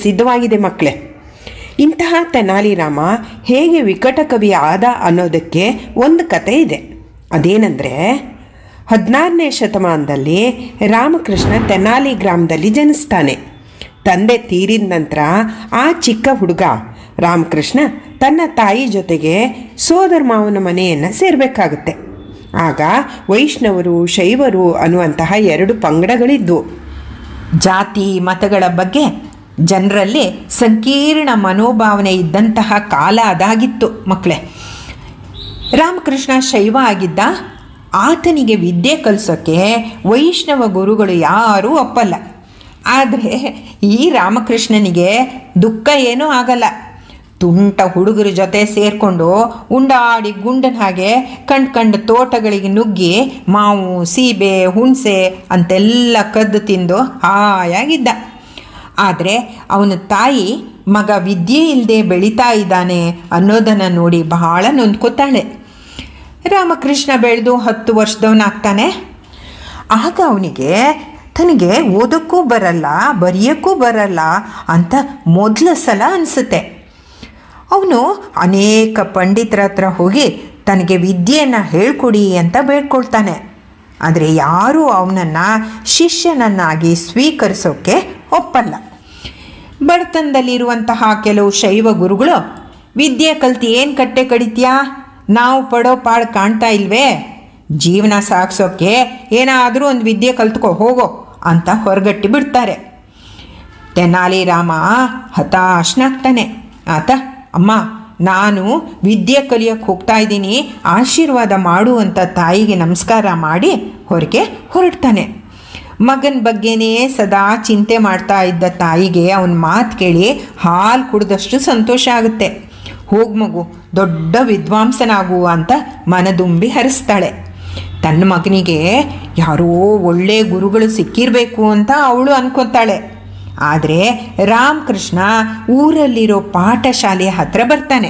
ಪ್ರಸಿದ್ಧವಾಗಿದೆ ಮಕ್ಕಳೇ ಇಂತಹ ತೆನಾಲಿ ರಾಮ ಹೇಗೆ ವಿಕಟ ಕವಿ ಆದ ಅನ್ನೋದಕ್ಕೆ ಒಂದು ಕತೆ ಇದೆ ಅದೇನೆಂದರೆ ಹದಿನಾರನೇ ಶತಮಾನದಲ್ಲಿ ರಾಮಕೃಷ್ಣ ತೆನಾಲಿ ಗ್ರಾಮದಲ್ಲಿ ಜನಿಸ್ತಾನೆ ತಂದೆ ತೀರಿದ ನಂತರ ಆ ಚಿಕ್ಕ ಹುಡುಗ ರಾಮಕೃಷ್ಣ ತನ್ನ ತಾಯಿ ಜೊತೆಗೆ ಸೋದರ ಮಾವನ ಮನೆಯನ್ನು ಸೇರಬೇಕಾಗುತ್ತೆ ಆಗ ವೈಷ್ಣವರು ಶೈವರು ಅನ್ನುವಂತಹ ಎರಡು ಪಂಗಡಗಳಿದ್ವು ಜಾತಿ ಮತಗಳ ಬಗ್ಗೆ ಜನರಲ್ಲಿ ಸಂಕೀರ್ಣ ಮನೋಭಾವನೆ ಇದ್ದಂತಹ ಕಾಲ ಅದಾಗಿತ್ತು ಮಕ್ಕಳೇ ರಾಮಕೃಷ್ಣ ಶೈವ ಆಗಿದ್ದ ಆತನಿಗೆ ವಿದ್ಯೆ ಕಲಿಸೋಕ್ಕೆ ವೈಷ್ಣವ ಗುರುಗಳು ಯಾರೂ ಒಪ್ಪಲ್ಲ ಆದರೆ ಈ ರಾಮಕೃಷ್ಣನಿಗೆ ದುಃಖ ಏನೂ ಆಗಲ್ಲ ತುಂಟ ಹುಡುಗರ ಜೊತೆ ಸೇರಿಕೊಂಡು ಉಂಡಾಡಿ ಗುಂಡನ ಹಾಗೆ ಕಂಡು ಕಂಡು ತೋಟಗಳಿಗೆ ನುಗ್ಗಿ ಮಾವು ಸೀಬೆ ಹುಣಸೆ ಅಂತೆಲ್ಲ ಕದ್ದು ತಿಂದು ಹಾಯಾಗಿದ್ದ ಆದರೆ ಅವನ ತಾಯಿ ಮಗ ವಿದ್ಯೆ ಇಲ್ಲದೆ ಬೆಳೀತಾ ಇದ್ದಾನೆ ಅನ್ನೋದನ್ನು ನೋಡಿ ಬಹಳ ನೊಂದ್ಕೋತಾಳೆ ರಾಮಕೃಷ್ಣ ಬೆಳೆದು ಹತ್ತು ವರ್ಷದವನಾಗ್ತಾನೆ ಆಗ ಅವನಿಗೆ ತನಗೆ ಓದೋಕ್ಕೂ ಬರಲ್ಲ ಬರೆಯೋಕ್ಕೂ ಬರಲ್ಲ ಅಂತ ಮೊದಲ ಸಲ ಅನಿಸುತ್ತೆ ಅವನು ಅನೇಕ ಪಂಡಿತರ ಹತ್ರ ಹೋಗಿ ತನಗೆ ವಿದ್ಯೆಯನ್ನು ಹೇಳ್ಕೊಡಿ ಅಂತ ಬೇಡ್ಕೊಳ್ತಾನೆ ಆದರೆ ಯಾರೂ ಅವನನ್ನು ಶಿಷ್ಯನನ್ನಾಗಿ ಸ್ವೀಕರಿಸೋಕ್ಕೆ ಒಪ್ಪಲ್ಲ ಬಡತನದಲ್ಲಿರುವಂತಹ ಕೆಲವು ಶೈವ ಗುರುಗಳು ವಿದ್ಯೆ ಕಲ್ತು ಏನು ಕಟ್ಟೆ ಕಡಿತೀಯಾ ನಾವು ಪಡೋ ಪಾಡು ಕಾಣ್ತಾ ಇಲ್ವೇ ಜೀವನ ಸಾಗಿಸೋಕ್ಕೆ ಏನಾದರೂ ಒಂದು ವಿದ್ಯೆ ಕಲ್ತ್ಕೊ ಹೋಗೋ ಅಂತ ಹೊರಗಟ್ಟಿ ಬಿಡ್ತಾರೆ ತೆನಾಲಿ ರಾಮ ಹತಾಶನಾಗ್ತಾನೆ ಆತ ಅಮ್ಮ ನಾನು ವಿದ್ಯೆ ಕಲಿಯೋಕ್ಕೆ ಹೋಗ್ತಾ ಇದ್ದೀನಿ ಆಶೀರ್ವಾದ ಮಾಡು ಅಂತ ತಾಯಿಗೆ ನಮಸ್ಕಾರ ಮಾಡಿ ಹೊರಗೆ ಹೊರಡ್ತಾನೆ ಮಗನ ಬಗ್ಗೆನೇ ಸದಾ ಚಿಂತೆ ಮಾಡ್ತಾ ಇದ್ದ ತಾಯಿಗೆ ಅವನ ಮಾತು ಕೇಳಿ ಹಾಲು ಕುಡಿದಷ್ಟು ಸಂತೋಷ ಆಗುತ್ತೆ ಹೋಗ್ ಮಗು ದೊಡ್ಡ ವಿದ್ವಾಂಸನಾಗು ಅಂತ ಮನದುಂಬಿ ಹರಿಸ್ತಾಳೆ ತನ್ನ ಮಗನಿಗೆ ಯಾರೋ ಒಳ್ಳೆ ಗುರುಗಳು ಸಿಕ್ಕಿರಬೇಕು ಅಂತ ಅವಳು ಅನ್ಕೊತಾಳೆ ಆದರೆ ರಾಮಕೃಷ್ಣ ಊರಲ್ಲಿರೋ ಪಾಠಶಾಲೆಯ ಹತ್ರ ಬರ್ತಾನೆ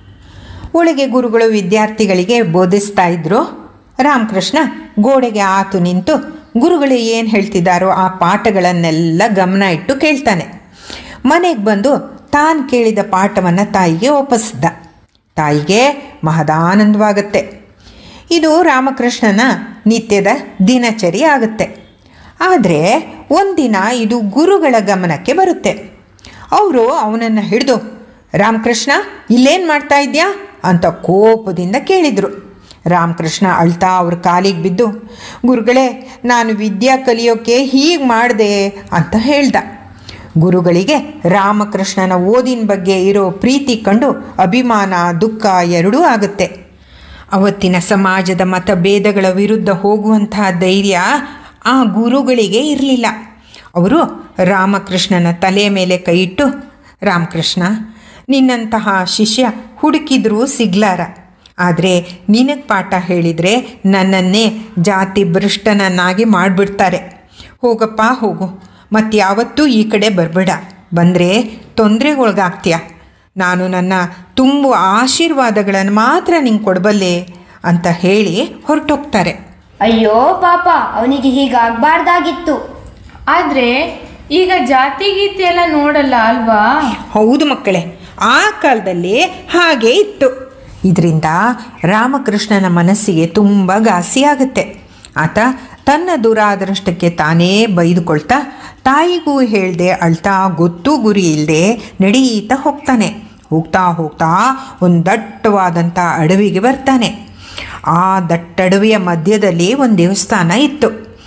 ಒಳಗೆ ಗುರುಗಳು ವಿದ್ಯಾರ್ಥಿಗಳಿಗೆ ಬೋಧಿಸ್ತಾ ಇದ್ರು ರಾಮಕೃಷ್ಣ ಗೋಡೆಗೆ ಆತು ನಿಂತು ಗುರುಗಳು ಏನು ಹೇಳ್ತಿದ್ದಾರೋ ಆ ಪಾಠಗಳನ್ನೆಲ್ಲ ಗಮನ ಇಟ್ಟು ಕೇಳ್ತಾನೆ ಮನೆಗೆ ಬಂದು ತಾನು ಕೇಳಿದ ಪಾಠವನ್ನು ತಾಯಿಗೆ ಒಪ್ಪಿಸ್ದ ತಾಯಿಗೆ ಮಹದಾನಂದವಾಗುತ್ತೆ ಇದು ರಾಮಕೃಷ್ಣನ ನಿತ್ಯದ ದಿನಚರಿ ಆಗುತ್ತೆ ಆದರೆ ಒಂದಿನ ಇದು ಗುರುಗಳ ಗಮನಕ್ಕೆ ಬರುತ್ತೆ ಅವರು ಅವನನ್ನು ಹಿಡಿದು ರಾಮಕೃಷ್ಣ ಇಲ್ಲೇನು ಮಾಡ್ತಾ ಇದ್ಯಾ ಅಂತ ಕೋಪದಿಂದ ಕೇಳಿದರು ರಾಮಕೃಷ್ಣ ಅಳ್ತಾ ಅವ್ರ ಕಾಲಿಗೆ ಬಿದ್ದು ಗುರುಗಳೇ ನಾನು ವಿದ್ಯಾ ಕಲಿಯೋಕ್ಕೆ ಹೀಗೆ ಮಾಡಿದೆ ಅಂತ ಹೇಳ್ದ ಗುರುಗಳಿಗೆ ರಾಮಕೃಷ್ಣನ ಓದಿನ ಬಗ್ಗೆ ಇರೋ ಪ್ರೀತಿ ಕಂಡು ಅಭಿಮಾನ ದುಃಖ ಎರಡೂ ಆಗುತ್ತೆ ಅವತ್ತಿನ ಸಮಾಜದ ಮತಭೇದಗಳ ವಿರುದ್ಧ ಹೋಗುವಂತಹ ಧೈರ್ಯ ಆ ಗುರುಗಳಿಗೆ ಇರಲಿಲ್ಲ ಅವರು ರಾಮಕೃಷ್ಣನ ತಲೆಯ ಮೇಲೆ ಕೈಯಿಟ್ಟು ರಾಮಕೃಷ್ಣ ನಿನ್ನಂತಹ ಶಿಷ್ಯ ಹುಡುಕಿದ್ರೂ ಸಿಗ್ಲಾರ ಆದರೆ ನಿನಗೆ ಪಾಠ ಹೇಳಿದರೆ ನನ್ನನ್ನೇ ಜಾತಿ ಭ್ರಷ್ಟನನ್ನಾಗಿ ಮಾಡಿಬಿಡ್ತಾರೆ ಹೋಗಪ್ಪ ಹೋಗು ಮತ್ತು ಯಾವತ್ತೂ ಈ ಕಡೆ ಬರಬೇಡ ಬಂದರೆ ತೊಂದರೆಗೊಳಗಾಗ್ತೀಯ ನಾನು ನನ್ನ ತುಂಬು ಆಶೀರ್ವಾದಗಳನ್ನು ಮಾತ್ರ ನಿಂಗೆ ಕೊಡಬಲ್ಲೆ ಅಂತ ಹೇಳಿ ಹೊರಟೋಗ್ತಾರೆ ಅಯ್ಯೋ ಪಾಪ ಅವನಿಗೆ ಹೀಗಾಗ್ಬಾರ್ದಾಗಿತ್ತು ಆದ್ರೆ ಈಗ ಜಾತಿ ಗೀತಿ ಎಲ್ಲ ನೋಡಲ್ಲ ಅಲ್ವಾ ಹೌದು ಮಕ್ಕಳೇ ಆ ಕಾಲದಲ್ಲಿ ಹಾಗೆ ಇತ್ತು ಇದರಿಂದ ರಾಮಕೃಷ್ಣನ ಮನಸ್ಸಿಗೆ ತುಂಬ ಘಾಸಿಯಾಗುತ್ತೆ ಆತ ತನ್ನ ದುರಾದೃಷ್ಟಕ್ಕೆ ತಾನೇ ಬೈದುಕೊಳ್ತಾ ತಾಯಿಗೂ ಹೇಳ್ದೆ ಅಳ್ತಾ ಗೊತ್ತು ಗುರಿ ಇಲ್ಲದೆ ನಡೀತಾ ಹೋಗ್ತಾನೆ ಹೋಗ್ತಾ ಹೋಗ್ತಾ ಒಂದು ದಟ್ಟವಾದಂಥ ಅಡವಿಗೆ ಬರ್ತಾನೆ ಆ ದಟ್ಟಡವಿಯ ಮಧ್ಯದಲ್ಲಿ ಒಂದು ದೇವಸ್ಥಾನ ಇತ್ತು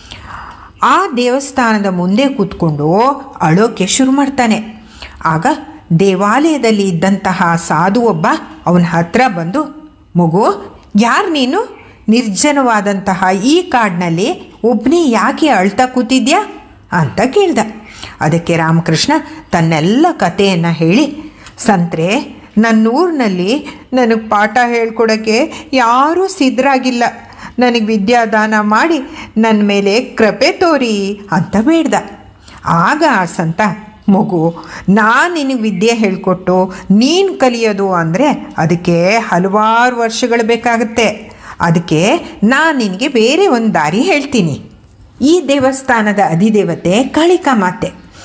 ಆ ದೇವಸ್ಥಾನದ ಮುಂದೆ ಕೂತ್ಕೊಂಡು ಅಳೋಕೆ ಶುರು ಮಾಡ್ತಾನೆ ಆಗ ದೇವಾಲಯದಲ್ಲಿ ಇದ್ದಂತಹ ಸಾಧು ಒಬ್ಬ ಅವನ ಹತ್ರ ಬಂದು ಮಗು ಯಾರು ನೀನು ನಿರ್ಜನವಾದಂತಹ ಈ ಕಾಡಿನಲ್ಲಿ ಒಬ್ಬನೇ ಯಾಕೆ ಅಳ್ತಾ ಕೂತಿದ್ಯಾ ಅಂತ ಕೇಳ್ದ ಅದಕ್ಕೆ ರಾಮಕೃಷ್ಣ ತನ್ನೆಲ್ಲ ಕಥೆಯನ್ನು ಹೇಳಿ ಸಂತ್ರೆ ನನ್ನೂರಿನಲ್ಲಿ ನನಗೆ ಪಾಠ ಹೇಳ್ಕೊಡೋಕ್ಕೆ ಯಾರೂ ಸಿದ್ಧರಾಗಿಲ್ಲ ನನಗೆ ವಿದ್ಯಾದಾನ ಮಾಡಿ ನನ್ನ ಮೇಲೆ ಕೃಪೆ ತೋರಿ ಅಂತ ಬೇಡ್ದ ಆಗ ಆ ಸಂತ ಮಗು ನಾನು ನಿನಗೆ ವಿದ್ಯೆ ಹೇಳಿಕೊಟ್ಟು ನೀನು ಕಲಿಯೋದು ಅಂದರೆ ಅದಕ್ಕೆ ಹಲವಾರು ವರ್ಷಗಳು ಬೇಕಾಗುತ್ತೆ ಅದಕ್ಕೆ ನಾನು ನಿನಗೆ ಬೇರೆ ಒಂದು ದಾರಿ ಹೇಳ್ತೀನಿ ಈ ದೇವಸ್ಥಾನದ ಅಧಿದೇವತೆ ಕಾಳಿಕಾ ಮಾತೆ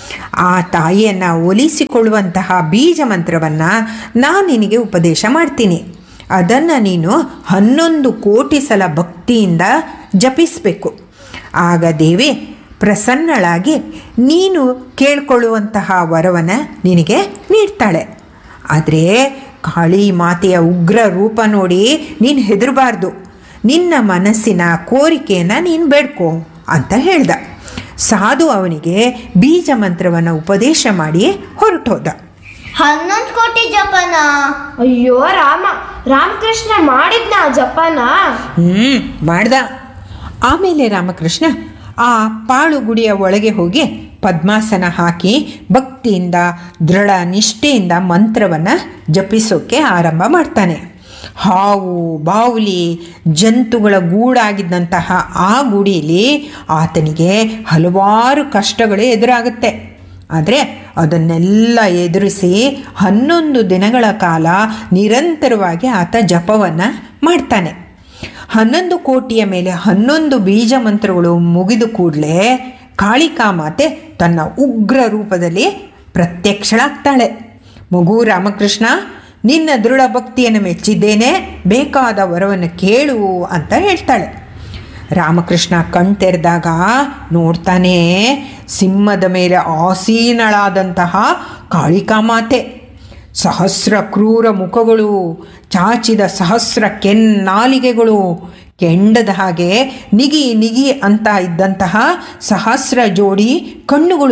ಆ ತಾಯಿಯನ್ನು ಒಲಿಸಿಕೊಳ್ಳುವಂತಹ ಬೀಜ ಮಂತ್ರವನ್ನು ನಾನು ನಿನಗೆ ಉಪದೇಶ ಮಾಡ್ತೀನಿ ಅದನ್ನು ನೀನು ಹನ್ನೊಂದು ಕೋಟಿ ಸಲ ಭಕ್ತಿಯಿಂದ ಜಪಿಸಬೇಕು ಆಗ ದೇವಿ ಪ್ರಸನ್ನಳಾಗಿ ನೀನು ಕೇಳ್ಕೊಳ್ಳುವಂತಹ ವರವನ್ನು ನಿನಗೆ ನೀಡ್ತಾಳೆ ಆದರೆ ಕಾಳಿ ಮಾತೆಯ ಉಗ್ರ ರೂಪ ನೋಡಿ ನೀನು ಹೆದರಬಾರ್ದು ನಿನ್ನ ಮನಸ್ಸಿನ ಕೋರಿಕೆಯನ್ನು ನೀನು ಬೇಡ್ಕೋ ಅಂತ ಹೇಳ್ದ ಸಾಧು ಅವನಿಗೆ ಬೀಜ ಮಂತ್ರವನ್ನು ಉಪದೇಶ ಮಾಡಿ ಹೊರಟೋದ ಹನ್ನೊಂದು ಕೋಟಿ ಜಪನ ಅಯ್ಯೋ ರಾಮ ರಾಮಕೃಷ್ಣ ಮಾಡಿದ್ನ ಜಪಾನ ಹ್ಞೂ ಮಾಡ್ದ ಆಮೇಲೆ ರಾಮಕೃಷ್ಣ ಆ ಪಾಳು ಗುಡಿಯ ಒಳಗೆ ಹೋಗಿ ಪದ್ಮಾಸನ ಹಾಕಿ ಭಕ್ತಿಯಿಂದ ದೃಢ ನಿಷ್ಠೆಯಿಂದ ಮಂತ್ರವನ್ನು ಜಪಿಸೋಕೆ ಆರಂಭ ಮಾಡ್ತಾನೆ ಹಾವು ಬಾವುಲಿ ಜಂತುಗಳ ಗೂಡಾಗಿದ್ದಂತಹ ಆ ಗುಡಿಯಲ್ಲಿ ಆತನಿಗೆ ಹಲವಾರು ಕಷ್ಟಗಳು ಎದುರಾಗುತ್ತೆ ಆದರೆ ಅದನ್ನೆಲ್ಲ ಎದುರಿಸಿ ಹನ್ನೊಂದು ದಿನಗಳ ಕಾಲ ನಿರಂತರವಾಗಿ ಆತ ಜಪವನ್ನು ಮಾಡ್ತಾನೆ ಹನ್ನೊಂದು ಕೋಟಿಯ ಮೇಲೆ ಹನ್ನೊಂದು ಬೀಜ ಮಂತ್ರಗಳು ಮುಗಿದ ಕೂಡಲೇ ಕಾಳಿಕಾ ಮಾತೆ ತನ್ನ ಉಗ್ರ ರೂಪದಲ್ಲಿ ಪ್ರತ್ಯಕ್ಷಳಾಗ್ತಾಳೆ ಮಗು ರಾಮಕೃಷ್ಣ ನಿನ್ನ ದೃಢ ಭಕ್ತಿಯನ್ನು ಮೆಚ್ಚಿದ್ದೇನೆ ಬೇಕಾದ ವರವನ್ನು ಕೇಳು ಅಂತ ಹೇಳ್ತಾಳೆ ರಾಮಕೃಷ್ಣ ಕಣ್ ತೆರೆದಾಗ ನೋಡ್ತಾನೆ ಸಿಂಹದ ಮೇಲೆ ಆಸೀನಳಾದಂತಹ ಕಾಳಿಕಾ ಮಾತೆ ಸಹಸ್ರ ಕ್ರೂರ ಮುಖಗಳು ಚಾಚಿದ ಸಹಸ್ರ ಕೆನ್ನಾಲಿಗೆಗಳು ಕೆಂಡದ ಹಾಗೆ ನಿಗಿ ನಿಗಿ ಅಂತ ಇದ್ದಂತಹ ಸಹಸ್ರ ಜೋಡಿ ಕಣ್ಣುಗಳು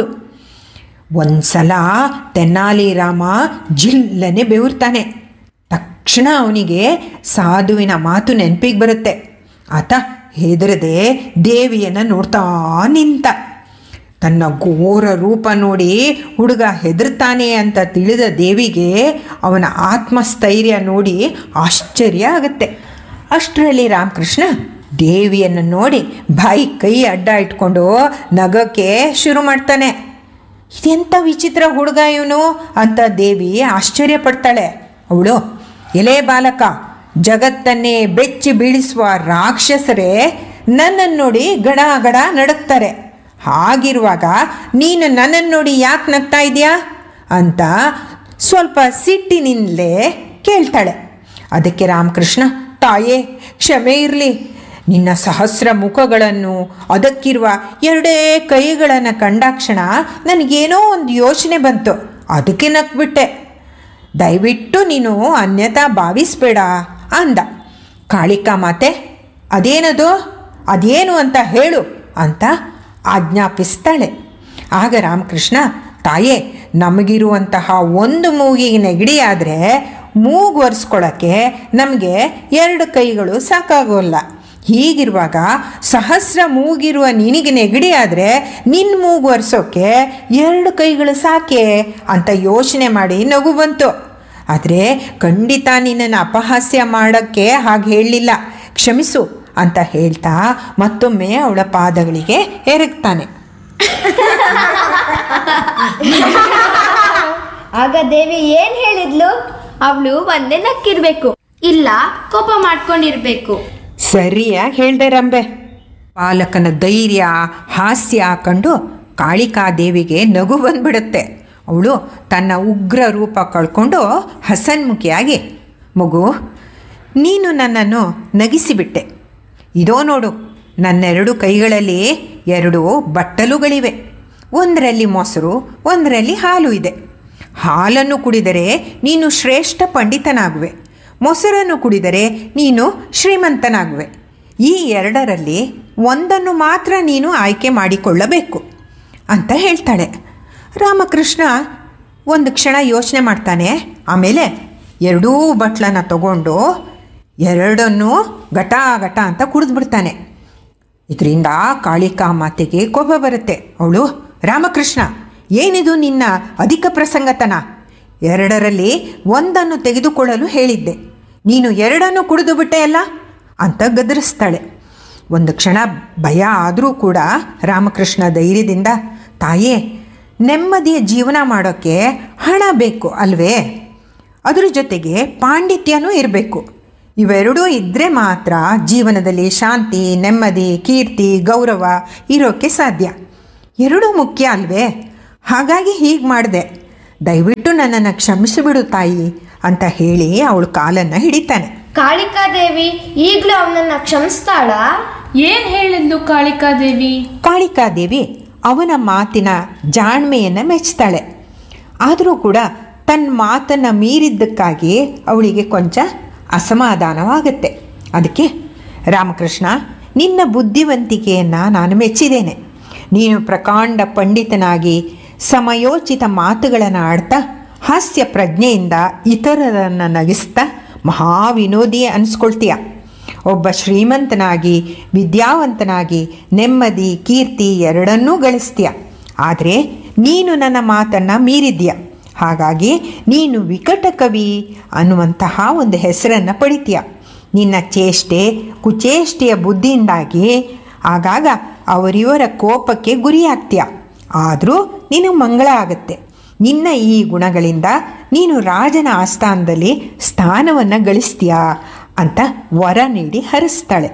ಒಂದ್ಸಲ ತೆನ್ನಾಲಿ ರಾಮ ಜಿಲ್ಲನೆ ಬೆವರ್ತಾನೆ ತಕ್ಷಣ ಅವನಿಗೆ ಸಾಧುವಿನ ಮಾತು ನೆನಪಿಗೆ ಬರುತ್ತೆ ಆತ ಹೆದರದೆ ದೇವಿಯನ್ನು ನೋಡ್ತಾ ನಿಂತ ತನ್ನ ಘೋರ ರೂಪ ನೋಡಿ ಹುಡುಗ ಹೆದರ್ತಾನೆ ಅಂತ ತಿಳಿದ ದೇವಿಗೆ ಅವನ ಆತ್ಮಸ್ಥೈರ್ಯ ನೋಡಿ ಆಶ್ಚರ್ಯ ಆಗುತ್ತೆ ಅಷ್ಟರಲ್ಲಿ ರಾಮಕೃಷ್ಣ ದೇವಿಯನ್ನು ನೋಡಿ ಬಾಯಿ ಕೈ ಅಡ್ಡ ಇಟ್ಕೊಂಡು ನಗಕ್ಕೆ ಶುರು ಮಾಡ್ತಾನೆ ಇದೆಂಥ ವಿಚಿತ್ರ ಹುಡುಗ ಇವನು ಅಂತ ದೇವಿ ಆಶ್ಚರ್ಯ ಪಡ್ತಾಳೆ ಅವಳು ಎಲೆ ಬಾಲಕ ಜಗತ್ತನ್ನೇ ಬೆಚ್ಚಿ ಬೀಳಿಸುವ ರಾಕ್ಷಸರೇ ನನ್ನನ್ನು ನೋಡಿ ಗಡ ಗಡ ನಡುಕ್ತಾರೆ ಹಾಗಿರುವಾಗ ನೀನು ನನ್ನನ್ನು ನೋಡಿ ಯಾಕೆ ನಗ್ತಾ ಇದೆಯಾ ಅಂತ ಸ್ವಲ್ಪ ಸಿಟ್ಟಿನಿಂದಲೇ ಕೇಳ್ತಾಳೆ ಅದಕ್ಕೆ ರಾಮಕೃಷ್ಣ ತಾಯೇ ಕ್ಷಮೆ ಇರಲಿ ನಿನ್ನ ಸಹಸ್ರ ಮುಖಗಳನ್ನು ಅದಕ್ಕಿರುವ ಎರಡೇ ಕೈಗಳನ್ನು ಕಂಡಾಕ್ಷಣ ನನಗೇನೋ ಒಂದು ಯೋಚನೆ ಬಂತು ಅದಕ್ಕೆ ನಕ್ಬಿಟ್ಟೆ ದಯವಿಟ್ಟು ನೀನು ಅನ್ಯತಾ ಭಾವಿಸ್ಬೇಡ ಅಂದ ಕಾಳಿಕಾ ಮಾತೆ ಅದೇನದು ಅದೇನು ಅಂತ ಹೇಳು ಅಂತ ಆಜ್ಞಾಪಿಸ್ತಾಳೆ ಆಗ ರಾಮಕೃಷ್ಣ ತಾಯೇ ನಮಗಿರುವಂತಹ ಒಂದು ಮೂಗಿಗೆ ನೆಗಡಿಯಾದರೆ ಮೂಗು ಒರೆಸ್ಕೊಳ್ಳೋಕ್ಕೆ ನಮಗೆ ಎರಡು ಕೈಗಳು ಸಾಕಾಗೋಲ್ಲ ಹೀಗಿರುವಾಗ ಸಹಸ್ರ ಮೂಗಿರುವ ನಿನಗೆ ನೆಗಡಿ ಆದರೆ ನಿನ್ನ ಮೂಗು ಒರೆಸೋಕ್ಕೆ ಎರಡು ಕೈಗಳು ಸಾಕೆ ಅಂತ ಯೋಚನೆ ಮಾಡಿ ನಗು ಬಂತು ಆದರೆ ಖಂಡಿತ ನಿನ್ನನ್ನು ಅಪಹಾಸ್ಯ ಮಾಡೋಕ್ಕೆ ಹಾಗೆ ಹೇಳಲಿಲ್ಲ ಕ್ಷಮಿಸು ಅಂತ ಹೇಳ್ತಾ ಮತ್ತೊಮ್ಮೆ ಅವಳ ಪಾದಗಳಿಗೆ ಎರಗ್ತಾನೆ ಆಗ ದೇವಿ ಏನ್ ಹೇಳಿದ್ಲು ಅವಳು ಒಂದೇ ನಕ್ಕಿರ್ಬೇಕು ಇಲ್ಲ ಕೋಪ ಮಾಡ್ಕೊಂಡಿರ್ಬೇಕು ಸರಿಯಾಗಿ ಹೇಳ್ದೆ ರಂಬೆ ಪಾಲಕನ ಧೈರ್ಯ ಹಾಸ್ಯ ಕಂಡು ಕಾಳಿಕಾದೇವಿಗೆ ನಗು ಬಂದ್ಬಿಡುತ್ತೆ ಅವಳು ತನ್ನ ಉಗ್ರ ರೂಪ ಕಳ್ಕೊಂಡು ಹಸನ್ಮುಖಿಯಾಗಿ ಮಗು ನೀನು ನನ್ನನ್ನು ನಗಿಸಿಬಿಟ್ಟೆ ಇದೋ ನೋಡು ನನ್ನೆರಡು ಕೈಗಳಲ್ಲಿ ಎರಡು ಬಟ್ಟಲುಗಳಿವೆ ಒಂದರಲ್ಲಿ ಮೊಸರು ಒಂದರಲ್ಲಿ ಹಾಲು ಇದೆ ಹಾಲನ್ನು ಕುಡಿದರೆ ನೀನು ಶ್ರೇಷ್ಠ ಪಂಡಿತನಾಗುವೆ ಮೊಸರನ್ನು ಕುಡಿದರೆ ನೀನು ಶ್ರೀಮಂತನಾಗುವೆ ಈ ಎರಡರಲ್ಲಿ ಒಂದನ್ನು ಮಾತ್ರ ನೀನು ಆಯ್ಕೆ ಮಾಡಿಕೊಳ್ಳಬೇಕು ಅಂತ ಹೇಳ್ತಾಳೆ ರಾಮಕೃಷ್ಣ ಒಂದು ಕ್ಷಣ ಯೋಚನೆ ಮಾಡ್ತಾನೆ ಆಮೇಲೆ ಎರಡೂ ಬಟ್ಲನ್ನ ತಗೊಂಡು ಎರಡನ್ನೂ ಘಟ ಘಟ ಅಂತ ಕುಡಿದ್ಬಿಡ್ತಾನೆ ಇದರಿಂದ ಕಾಳಿಕಾ ಮಾತೆಗೆ ಕೋಪ ಬರುತ್ತೆ ಅವಳು ರಾಮಕೃಷ್ಣ ಏನಿದು ನಿನ್ನ ಅಧಿಕ ಪ್ರಸಂಗತನ ಎರಡರಲ್ಲಿ ಒಂದನ್ನು ತೆಗೆದುಕೊಳ್ಳಲು ಹೇಳಿದ್ದೆ ನೀನು ಎರಡನ್ನು ಕುಡಿದು ಬಿಟ್ಟೆ ಅಲ್ಲ ಅಂತ ಗದರಿಸ್ತಾಳೆ ಒಂದು ಕ್ಷಣ ಭಯ ಆದರೂ ಕೂಡ ರಾಮಕೃಷ್ಣ ಧೈರ್ಯದಿಂದ ತಾಯೇ ನೆಮ್ಮದಿಯ ಜೀವನ ಮಾಡೋಕ್ಕೆ ಹಣ ಬೇಕು ಅಲ್ವೇ ಅದ್ರ ಜೊತೆಗೆ ಪಾಂಡಿತ್ಯನೂ ಇರಬೇಕು ಇವೆರಡೂ ಇದ್ದರೆ ಮಾತ್ರ ಜೀವನದಲ್ಲಿ ಶಾಂತಿ ನೆಮ್ಮದಿ ಕೀರ್ತಿ ಗೌರವ ಇರೋಕ್ಕೆ ಸಾಧ್ಯ ಎರಡೂ ಮುಖ್ಯ ಅಲ್ವೇ ಹಾಗಾಗಿ ಹೀಗೆ ಮಾಡಿದೆ ದಯವಿಟ್ಟು ನನ್ನನ್ನು ಕ್ಷಮಿಸಿಬಿಡು ತಾಯಿ ಅಂತ ಹೇಳಿ ಅವಳು ಕಾಲನ್ನು ಹಿಡಿತಾನೆ ಕಾಳಿಕಾದೇವಿ ಈಗಲೂ ಅವನನ್ನ ಕ್ಷಮಿಸ್ತಾಳಾ ಏನ್ ಹೇಳಿದ್ಲು ಕಾಳಿಕಾದೇವಿ ಕಾಳಿಕಾದೇವಿ ಅವನ ಮಾತಿನ ಜಾಣ್ಮೆಯನ್ನು ಮೆಚ್ತಾಳೆ ಆದರೂ ಕೂಡ ತನ್ನ ಮಾತನ್ನು ಮೀರಿದ್ದಕ್ಕಾಗಿ ಅವಳಿಗೆ ಕೊಂಚ ಅಸಮಾಧಾನವಾಗುತ್ತೆ ಅದಕ್ಕೆ ರಾಮಕೃಷ್ಣ ನಿನ್ನ ಬುದ್ಧಿವಂತಿಕೆಯನ್ನು ನಾನು ಮೆಚ್ಚಿದ್ದೇನೆ ನೀನು ಪ್ರಕಾಂಡ ಪಂಡಿತನಾಗಿ ಸಮಯೋಚಿತ ಮಾತುಗಳನ್ನು ಆಡ್ತಾ ಹಾಸ್ಯ ಪ್ರಜ್ಞೆಯಿಂದ ಇತರರನ್ನು ನಗಿಸ್ತಾ ಮಹಾವಿನೋದಿ ಅನಿಸ್ಕೊಳ್ತೀಯ ಒಬ್ಬ ಶ್ರೀಮಂತನಾಗಿ ವಿದ್ಯಾವಂತನಾಗಿ ನೆಮ್ಮದಿ ಕೀರ್ತಿ ಎರಡನ್ನೂ ಗಳಿಸ್ತೀಯ ಆದರೆ ನೀನು ನನ್ನ ಮಾತನ್ನು ಮೀರಿದ್ಯ ಹಾಗಾಗಿ ನೀನು ವಿಕಟ ಕವಿ ಅನ್ನುವಂತಹ ಒಂದು ಹೆಸರನ್ನು ಪಡಿತೀಯ ನಿನ್ನ ಚೇಷ್ಟೆ ಕುಚೇಷ್ಟೆಯ ಬುದ್ಧಿಯಿಂದಾಗಿ ಆಗಾಗ ಅವರಿವರ ಕೋಪಕ್ಕೆ ಗುರಿಯಾಗ್ತೀಯ ಆದರೂ ನಿನಗೆ ಮಂಗಳ ಆಗುತ್ತೆ ನಿನ್ನ ಈ ಗುಣಗಳಿಂದ ನೀನು ರಾಜನ ಆಸ್ಥಾನದಲ್ಲಿ ಸ್ಥಾನವನ್ನು ಗಳಿಸ್ತೀಯಾ ಅಂತ ವರ ನೀಡಿ ಹರಿಸ್ತಾಳೆ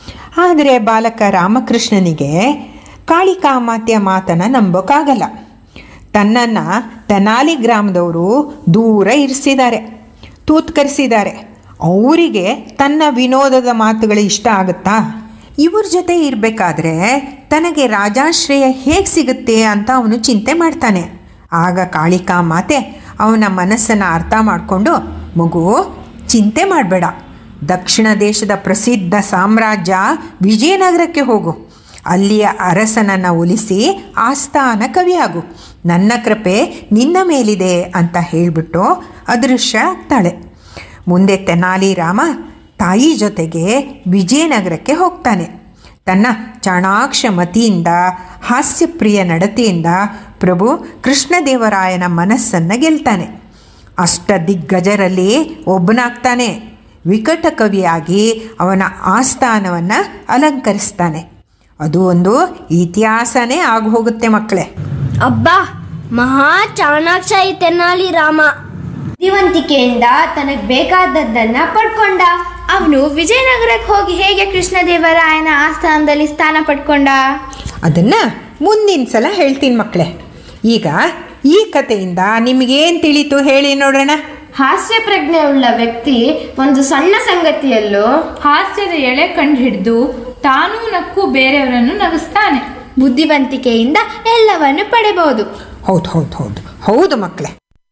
ಆದರೆ ಬಾಲಕ ರಾಮಕೃಷ್ಣನಿಗೆ ಕಾಳಿಕಾಮಾತೆಯ ಮಾತನ್ನು ನಂಬೋಕ್ಕಾಗಲ್ಲ ತನ್ನನ್ನು ತೆನಾಲಿ ಗ್ರಾಮದವರು ದೂರ ಇರಿಸಿದ್ದಾರೆ ತೂತ್ಕರಿಸಿದ್ದಾರೆ ಅವರಿಗೆ ತನ್ನ ವಿನೋದದ ಮಾತುಗಳು ಇಷ್ಟ ಆಗುತ್ತಾ ಇವ್ರ ಜೊತೆ ಇರಬೇಕಾದ್ರೆ ತನಗೆ ರಾಜಾಶ್ರಯ ಹೇಗೆ ಸಿಗುತ್ತೆ ಅಂತ ಅವನು ಚಿಂತೆ ಮಾಡ್ತಾನೆ ಆಗ ಕಾಳಿಕಾ ಮಾತೆ ಅವನ ಮನಸ್ಸನ್ನು ಅರ್ಥ ಮಾಡಿಕೊಂಡು ಮಗು ಚಿಂತೆ ಮಾಡಬೇಡ ದಕ್ಷಿಣ ದೇಶದ ಪ್ರಸಿದ್ಧ ಸಾಮ್ರಾಜ್ಯ ವಿಜಯನಗರಕ್ಕೆ ಹೋಗು ಅಲ್ಲಿಯ ಅರಸನನ್ನು ಒಲಿಸಿ ಆಸ್ಥಾನ ಕವಿಯಾಗು ನನ್ನ ಕೃಪೆ ನಿನ್ನ ಮೇಲಿದೆ ಅಂತ ಹೇಳಿಬಿಟ್ಟು ಅದೃಶ್ಯ ಆಗ್ತಾಳೆ ಮುಂದೆ ತೆನಾಲಿ ರಾಮ ತಾಯಿ ಜೊತೆಗೆ ವಿಜಯನಗರಕ್ಕೆ ಹೋಗ್ತಾನೆ ತನ್ನ ಚಾಣಾಕ್ಷ ಮತಿಯಿಂದ ಹಾಸ್ಯಪ್ರಿಯ ನಡತೆಯಿಂದ ಪ್ರಭು ಕೃಷ್ಣದೇವರಾಯನ ಮನಸ್ಸನ್ನು ಗೆಲ್ತಾನೆ ಅಷ್ಟ ದಿಗ್ಗಜರಲ್ಲಿ ಒಬ್ಬನಾಗ್ತಾನೆ ವಿಕಟ ಕವಿಯಾಗಿ ಅವನ ಆಸ್ಥಾನವನ್ನು ಅಲಂಕರಿಸ್ತಾನೆ ಅದು ಒಂದು ಇತಿಹಾಸನೇ ಆಗಿ ಹೋಗುತ್ತೆ ಮಕ್ಕಳೇ ಅಬ್ಬಾ ಮಹಾ ಚಾಣಾಕ್ಷ ಈ ತೆನಾಲಿ ರಾಮ ಬುದ್ಧಿವಂತಿಕೆಯಿಂದ ತನಗೆ ಬೇಕಾದದ್ದನ್ನ ಪಡ್ಕೊಂಡ ಅವನು ವಿಜಯನಗರಕ್ಕೆ ಹೋಗಿ ಹೇಗೆ ಕೃಷ್ಣದೇವರಾಯನ ಆಸ್ಥಾನದಲ್ಲಿ ಸ್ಥಾನ ಪಡ್ಕೊಂಡ ಅದನ್ನು ಮುಂದಿನ ಸಲ ಹೇಳ್ತೀನಿ ಮಕ್ಕಳೇ ಈಗ ಈ ಕಥೆಯಿಂದ ನಿಮಗೇನು ತಿಳಿತು ಹೇಳಿ ನೋಡೋಣ ಹಾಸ್ಯ ಪ್ರಜ್ಞೆ ಉಳ್ಳ ವ್ಯಕ್ತಿ ಒಂದು ಸಣ್ಣ ಸಂಗತಿಯಲ್ಲೂ ಹಾಸ್ಯದ ಎಳೆ ಕಂಡು ಹಿಡಿದು ತಾನೂ ನಕ್ಕು ಬೇರೆಯವರನ್ನು ನಗಿಸ್ತಾನೆ ಬುದ್ಧಿವಂತಿಕೆಯಿಂದ ಎಲ್ಲವನ್ನು ಪಡೆಬಹುದು ಹೌದು ಹೌದು ಹೌದು ಹೌದು ಮಕ್ಕಳೇ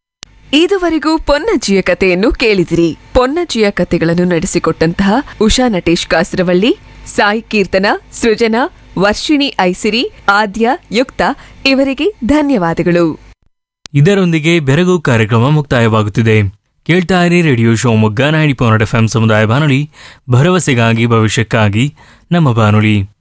ಇದುವರೆಗೂ ಪೊನ್ನಜ್ಜಿಯ ಕಥೆಯನ್ನು ಕೇಳಿದಿರಿ ಪೊನ್ನಜ್ಜಿಯ ಕಥೆಗಳನ್ನು ನಡೆಸಿಕೊಟ್ಟಂತಹ ಉಷಾ ನಟೇಶ್ ಕಾಸರವಳ್ಳಿ ಸಾಯಿ ಕೀರ್ತನ ಸೃಜನಾ ವರ್ಷಿಣಿ ಐಸಿರಿ ಆದ್ಯ ಯುಕ್ತ ಇವರಿಗೆ ಧನ್ಯವಾದಗಳು ಇದರೊಂದಿಗೆ ಬೆರಗು ಕಾರ್ಯಕ್ರಮ ಮುಕ್ತಾಯವಾಗುತ್ತಿದೆ ಕೇಳ್ತಾ ಇರಿ radio Shivamogga ninety point F M ಸಮುದಾಯ ಬಾನುಲಿ ಭರವಸೆಗಾಗಿ ಭವಿಷ್ಯಕ್ಕಾಗಿ ನಮ್ಮ ಬಾನುಲಿ